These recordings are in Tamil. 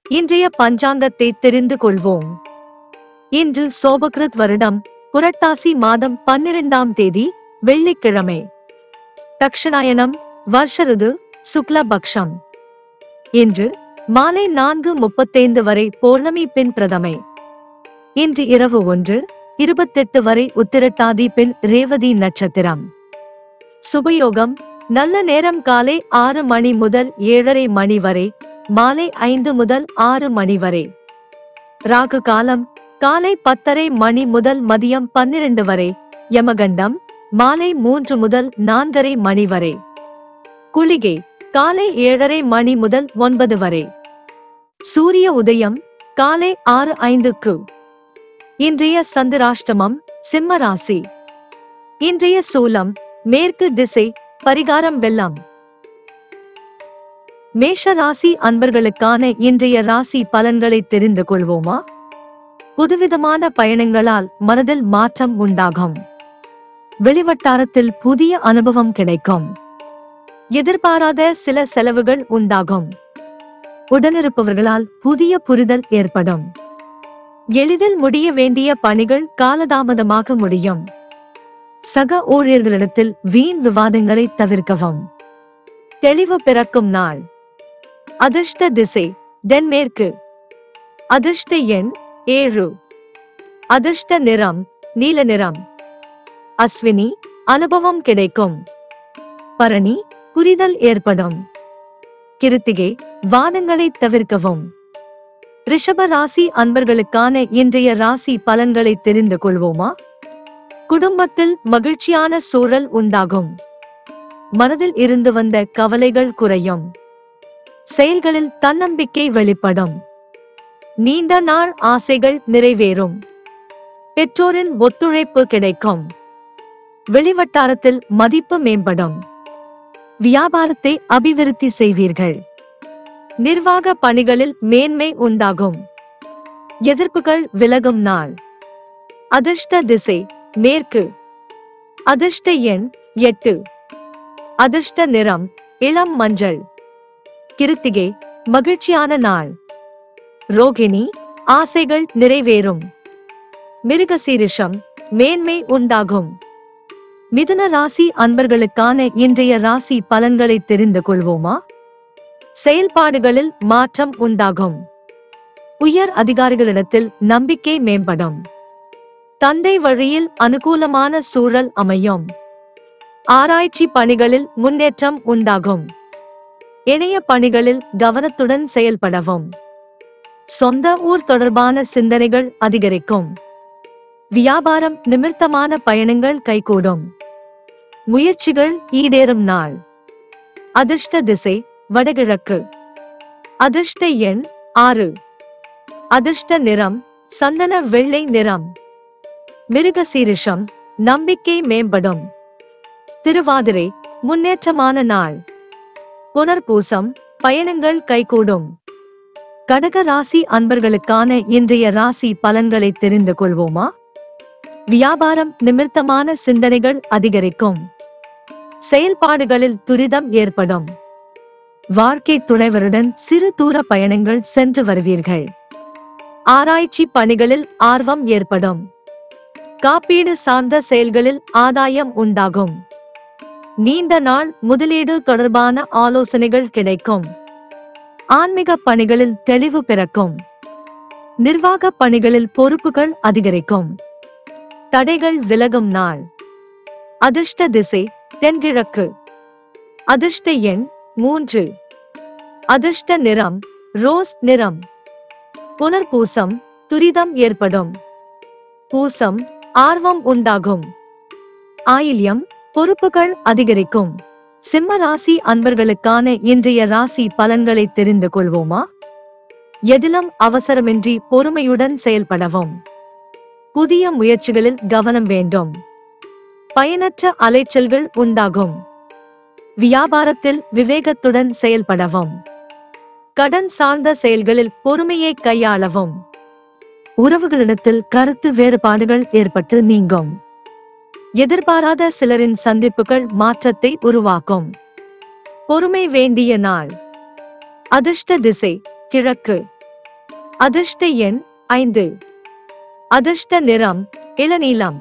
இன்றைய பஞ்சாங்கத்தை தெரிந்து கொள்வோம் இன்று சோபகிருத் வருடம் புரட்டாசி மாதம் பன்னிரெண்டாம் தேதி வெள்ளிக்கிழமை தக்ஷணாயனம் வருஷருது சுக்லபக்ஷம் இன்று மாலை நான்கு முப்பத்தைந்து வரை பௌர்ணமி பின் பிரதமை இன்று இரவு ஒன்று இருபத்தெட்டு வரை உத்திரட்டாதி பின் ரேவதி நட்சத்திரம் சுபயோகம் நல்ல நேரம் காலை ஆறு மணி முதல் ஏழரை மணி வரை மாலை ஐந்து முதல் ஆறு மணி வரை ராகு காலம் காலை பத்தரை மணி முதல் மதியம் பன்னிரண்டு வரை யமகண்டம் மாலை மூன்று முதல் நான்கரை மணி வரை குளிகை காலை ஏழரை மணி முதல் ஒன்பது வரை சூரிய உதயம் காலை ஆறு ஐந்துக்கு இன்றைய சந்திராஷ்டமம் சிம்ம ராசி இன்றைய சூலம் மேற்கு திசை பரிகாரம் வெள்ளம் மேஷ ராசி அன்பர்களுக்கான இன்றைய ராசி பலன்களை தெரிந்து கொள்வோமா புதுவிதமான பயணங்களால் மனதில் மாற்றம் உண்டாகும் வெளிவட்டாரத்தில் புதிய அனுபவம் கிடைக்கும் எதிர்பாராத சில செலவுகள் உண்டாகும் உடனிருப்பவர்களால் புதிய புரிதல் ஏற்படும் எளிதில் முடிய வேண்டிய பணிகள் காலதாமதமாக முடியும் சக ஊழியர்களிடத்தில் வீண் விவாதங்களை தவிர்க்கவும் தெளிவு பிறக்கும் நாள் அதிர்ஷ்ட திசை தென்மேற்கு அதிர்ஷ்ட எண் ஏழு அதிர்ஷ்ட நிறம் நீல நிறம் அஸ்வினி அனுபவம் கிடைக்கும் பரணி புரிதல் ஏற்படும் கிருத்திகை வாதங்களை தவிர்க்கவும் ரிஷப ராசி அன்பர்களுக்கான இன்றைய ராசி பலன்களை தெரிந்து கொள்வோமா குடும்பத்தில் மகிழ்ச்சியான சூழல் உண்டாகும் மனதில் இருந்து வந்த கவலைகள் குறையும் செயல்களில் தன்னம்பிக்கை வெளிப்படும் நீண்ட நாள் ஆசைகள் நிறைவேறும் பெற்றோரின் ஒத்துழைப்பு கிடைக்கும் வெளிவட்டாரத்தில் மதிப்பு மேம்படும் வியாபாரத்தை அபிவிருத்தி செய்வீர்கள் நிர்வாக பணிகளில் மேன்மை உண்டாகும் எதிர்ப்புகள் விலகும் நாள் அதிர்ஷ்ட திசை மேற்கு அதிர்ஷ்ட எண் எட்டு அதிர்ஷ்ட நிறம் இளம் மஞ்சள் கிருத்திகை மகிழ்ச்சியான நாள் ரோகிணி ஆசைகள் நிறைவேறும் மிருகசீரிஷம் மேன்மை உண்டாகும் மிதுன ராசி அன்பர்களுக்கான இன்றைய ராசி பலன்களை தெரிந்து கொள்வோமா செயல்பாடுகளில் மாற்றம் உண்டாகும் உயர் அதிகாரிகளிடத்தில் நம்பிக்கை மேம்படும் தந்தை வழியில் அனுகூலமான சூழல் அமையும் ஆராய்ச்சி பணிகளில் முன்னேற்றம் உண்டாகும் இணைய பணிகளில் கவனத்துடன் செயல்படவும் சொந்த ஊர் தொடர்பான சிந்தனைகள் அதிகரிக்கும் வியாபாரம் நிமித்தமான பயணங்கள் கைகூடும் முயற்சிகள் ஈடேறும் நாள் அதிர்ஷ்ட திசை வடகிழக்கு அதிர்ஷ்ட எண் ஆறு அதிர்ஷ்ட நிறம் சந்தன வெள்ளை நிறம் மிருகசீரிஷம் நம்பிக்கை மேம்படும் திருவாதிரை முன்னேற்றமான நாள் புனர்பூசம் பயணங்கள் கைகூடும் கடக ராசி அன்பர்களுக்கான இன்றைய ராசி பலன்களை தெரிந்து கொள்வோமா வியாபாரம் நிமித்தமான சிந்தனைகள் அதிகரிக்கும் செயல்பாடுகளில் துரிதம் ஏற்படும் வாழ்க்கை துணைவருடன் சிறு தூர பயணங்கள் சென்று வருவீர்கள் ஆராய்ச்சி பணிகளில் ஆர்வம் ஏற்படும் காப்பீடு சார்ந்த செயல்களில் ஆதாயம் உண்டாகும் நீண்ட நாள் முதலீடு தொடர்பான ஆலோசனைகள் கிடைக்கும் ஆன்மீக பணிகளில் தெளிவு பிறக்கும் நிர்வாக பணிகளில் பொறுப்புகள் அதிகரிக்கும் தடைகள் விலகும் நாள் அதிர்ஷ்ட திசை தென்கிழக்கு அதிர்ஷ்ட எண் மூன்று அதிர்ஷ்ட நிறம் ரோஸ் நிறம் புனர்பூசம் துரிதம் ஏற்படும் பூசம் ஆர்வம் உண்டாகும் ஆயில்யம் பொறுப்புகள் அதிகரிக்கும் சிம்ம ராசி அன்பர்களுக்கான இன்றைய ராசி பலன்களை தெரிந்து கொள்வோமா எதிலும் அவசரமின்றி பொறுமையுடன் செயல்படவும் புதிய முயற்சிகளில் கவனம் வேண்டும் பயனற்ற அலைச்சல்கள் உண்டாகும் வியாபாரத்தில் விவேகத்துடன் செயல்படவும் கடன் சார்ந்த செயல்களில் பொறுமையை கையாளவும் உறவுகளிடத்தில் கருத்து வேறுபாடுகள் ஏற்பட்டு நீங்கும் எதிர்பாராத சிலரின் சந்திப்புகள் மாற்றத்தை உருவாக்கும் பொறுமை வேண்டிய நாள் அதிர்ஷ்ட திசை கிழக்கு அதிர்ஷ்ட எண் ஐந்து அதிர்ஷ்ட நிறம் இளநீலம்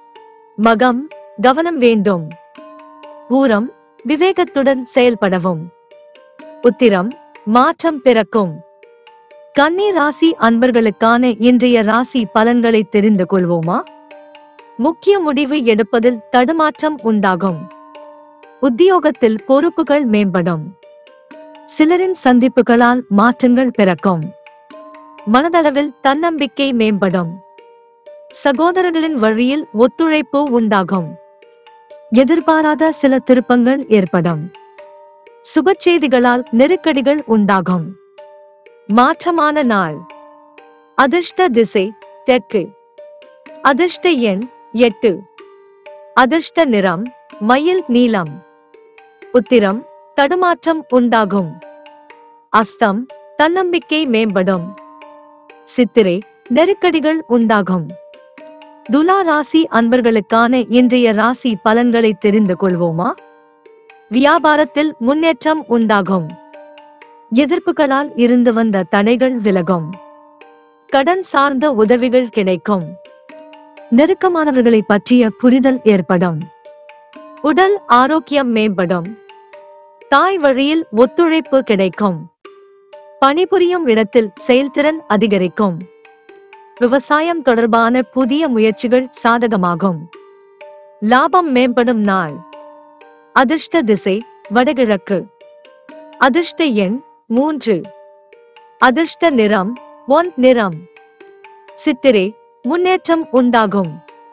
மகம் கவனம் வேண்டும் பூரம் விவேகத்துடன் செயல்படவும் உத்திரம் மாற்றம் பிறக்கும் கன்னி ராசி அன்பர்களுக்கான இன்றைய ராசி பலன்களை தெரிந்து கொள்வோமா முக்கிய முடிவு எடுப்பதில் தடுமாற்றம் உண்டாகும் உத்தியோகத்தில் பொறுப்புகள் மேம்படும் சிலரின் சந்திப்புகளால் மாற்றங்கள் பிறக்கும் மனதளவில் தன்னம்பிக்கை மேம்படும் சகோதரர்களின் வழியில் ஒத்துழைப்பு உண்டாகும் எதிர்பாராத சில திருப்பங்கள் ஏற்படும் சுப செய்திகளால் நெருக்கடிகள் உண்டாகும் மாற்றமான நாள் அதிர்ஷ்ட திசை தெற்கு அதிர்ஷ்ட எண் எட்டு அதிர்ஷ்ட நிறம் மயில் நீலம் உத்திரம் தடுமாற்றம் உண்டாகும் அஸ்தம் தன்னம்பிக்கை மேம்படும் சித்திரை நெருக்கடிகள் உண்டாகும் துலா ராசி அன்பர்களுக்கான இன்றைய ராசி பலன்களை தெரிந்து கொள்வோமா வியாபாரத்தில் முன்னேற்றம் உண்டாகும் எதிர்ப்புகளால் இருந்து வந்த தடைகள் விலகும் கடன் சார்ந்த உதவிகள் கிடைக்கும் நெருக்கமானவர்களை பற்றிய புரிதல் ஏற்படும் உடல் ஆரோக்கியம் மேம்படும் தாய் வழியில் ஒத்துழைப்பு கிடைக்கும் பணிபுரியும் இடத்தில் செயல்திறன் அதிகரிக்கும் விவசாயம் தொடர்பான புதிய முயற்சிகள் சாதகமாகும் லாபம் மேம்படும் நாள் அதிர்ஷ்ட திசை வடகிழக்கு அதிர்ஷ்ட எண் மூன்று அதிர்ஷ்ட நிறம் ஒன் நிறம் சித்திரை முன்னேற்றம் உண்டாகும்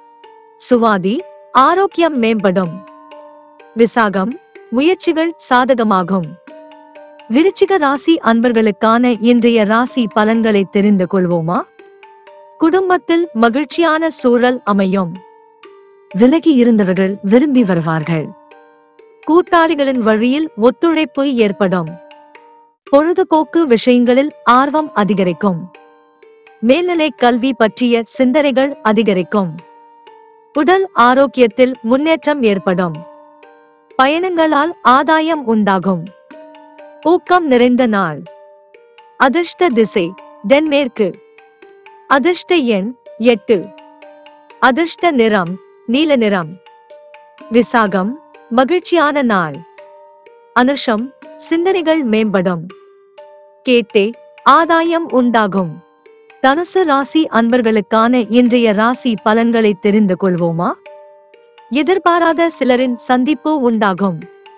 சுவாதி ஆரோக்கியம் மேம்படும் விசாகம் முயற்சிகள் சாதகமாகும் விருச்சிக ராசி அன்பர்களுக்கான இன்றைய ராசி பலன்களை தெரிந்து கொள்வோமா குடும்பத்தில் மகிழ்ச்சியான சூழல் அமையும் விலகி இருந்தவர்கள் விரும்பி வருவார்கள் கூட்டாளிகளின் வழியில் ஒத்துழைப்பு ஏற்படும் பொழுதுபோக்கு விஷயங்களில் ஆர்வம் அதிகரிக்கும் மேல்நிலை கல்வி பற்றிய சிந்தனைகள் அதிகரிக்கும் உடல் ஆரோக்கியத்தில் முன்னேற்றம் ஏற்படும் பயணங்களால் ஆதாயம் உண்டாகும் ஊக்கம் நிறைந்த நாள் அதிர்ஷ்ட திசை தென்மேற்கு அதிர்ஷ்ட எண் எட்டு அதிர்ஷ்ட நிறம் நீல நிறம் விசாகம் மகிழ்ச்சியான நாள் அனுஷம் சிந்தனைகள் மேம்படும் கேட்டே ஆதாயம் உண்டாகும் தனுசு ராசி அன்பர்களுக்கான இன்றைய ராசி பலன்களை தெரிந்து கொள்வோமா எதிர்பாராத சிலரின் சந்திப்பு உண்டாகும்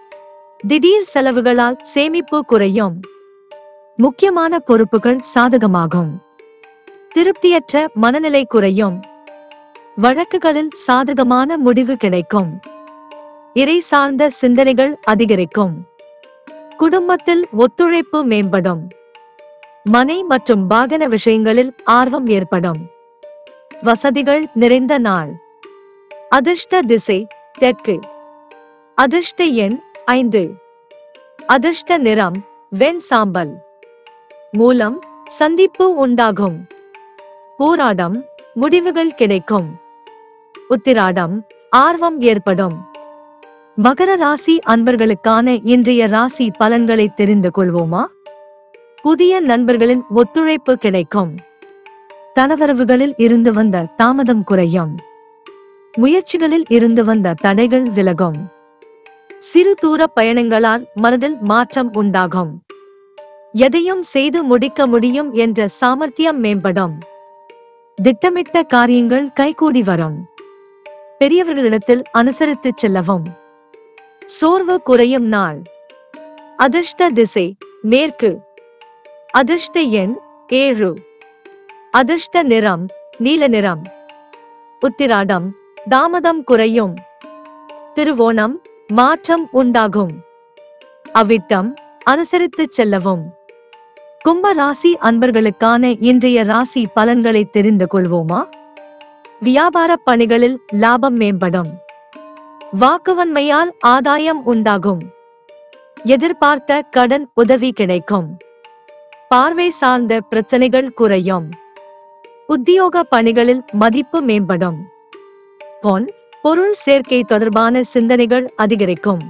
திடீர் செலவுகளால் சேமிப்பு குறையும் முக்கியமான பொறுப்புகள் சாதகமாகும் திருப்தியற்ற மனநிலை குறையும் வழக்குகளில் சாதகமான முடிவு கிடைக்கும் இறை சார்ந்த சிந்தனைகள் அதிகரிக்கும் குடும்பத்தில் ஒத்துழைப்பு மேம்படும் மனை மற்றும் வாகன விஷயங்களில் ஆர்வம் ஏற்படும் வசதிகள் நிறைந்த நாள் அதிர்ஷ்ட திசை தெற்கு அதிர்ஷ்ட எண் ஐந்து அதிர்ஷ்ட நிறம் வெண் சாம்பல் மூலம் சந்திப்பு உண்டாகும் போராடம் முடிவுகள் கிடைக்கும் உத்திராடம் ஆர்வம் ஏற்படும் மகர ராசி அன்பர்களுக்கான இன்றைய ராசி பலன்களை தெரிந்து கொள்வோமா புதிய நண்பர்களின் ஒத்துழைப்பு கிடைக்கும் தனவரவுகளில் இருந்து வந்த தாமதம் குறையும் முயற்சிகளில் இருந்து வந்த தடைகள் விலகும் சிறு தூர பயணங்களால் மனதில் மாற்றம் உண்டாகும் எதையும் செய்து முடிக்க முடியும் என்ற சாமர்த்தியம் மேம்படும் திட்டமிட்ட காரியங்கள் கைகூடி வரும் பெரியவர்களிடத்தில் அனுசரித்துச் செல்லவும் சோர்வு குறையும் நாள் அதிர்ஷ்ட திசை மேற்கு அதிர்ஷ்ட எண் ஏழு அதிர்ஷ்ட நிறம் நீல நிறம் உத்திராடம் தாமதம் குறையும் திருவோணம் மாற்றம் உண்டாகும் அவிட்டம் அனுசரித்துச் செல்லவும் கும்ப ராசி அன்பர்களுக்கான இன்றைய ராசி பலன்களை தெரிந்து கொள்வோமா வியாபார பணிகளில் லாபம் மேம்படும் வாக்குவன்மையால் ஆதாயம் உண்டாகும் எதிர்பார்த்த கடன் உதவி கிடைக்கும் பார்வை சார்ந்த பிரச்சனைகள் குறையும் உத்தியோக பணிகளில் மதிப்பு மேம்படும் பொன் பொருள் சேர்க்கை தொடர்பான சிந்தனைகள் அதிகரிக்கும்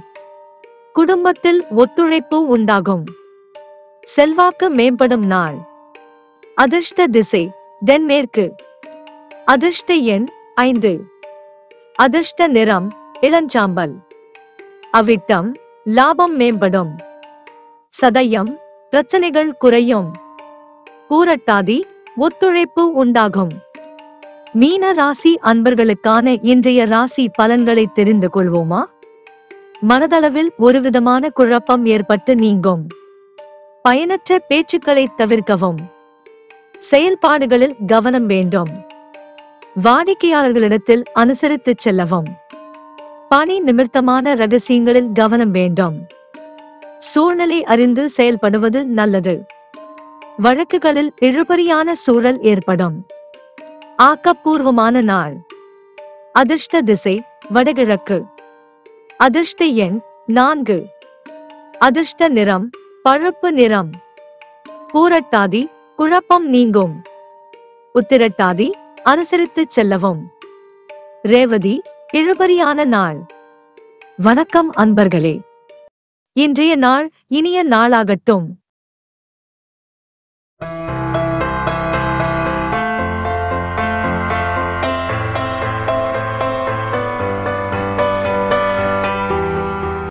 குடும்பத்தில் ஒத்துழைப்பு உண்டாகும் செல்வாக்கு மேம்படும் நாள் அதிர்ஷ்ட திசை தென்மேற்கு அதிர்ஷ்ட எண் ஐந்து அதிர்ஷ்ட நிறம் இளஞ்சாம்பல் அவிட்டம் லாபம் மேம்படும் சதயம் பிரச்சனைகள் குறையும் பூரட்டாதி ஒத்துழைப்பு உண்டாகும் மீன ராசி அன்பர்களுக்கான இன்றைய ராசி பலன்களை தெரிந்து கொள்வோமா மனதளவில் ஒருவிதமான குழப்பம் ஏற்பட்டு நீங்கும் பயனற்ற பேச்சுக்களை தவிர்க்கவும் செயல்பாடுகளில் கவனம் வேண்டும் வாடிக்கையாளர்களிடத்தில் அனுசரித்துச் செல்லவும் பணி நிமித்தமான ரகசியங்களில் கவனம் வேண்டும் சூழ்நிலை அறிந்து செயல்படுவது நல்லது வழக்குகளில் இழுபறியான சூழல் ஏற்படும் ஆக்கப்பூர்வமான நாள் அதிர்ஷ்ட திசை வடகிழக்கு அதிர்ஷ்ட எண் நான்கு அதிர்ஷ்ட நிறம் பழுப்பு நிறம் பூரட்டாதி குழப்பம் நீங்கும் உத்திரட்டாதி அனுசரித்துச் செல்லவும் ரேவதி இழுபறியான நாள் வணக்கம் அன்பர்களே இன்றைய நாள் இனிய நாளாகட்டும்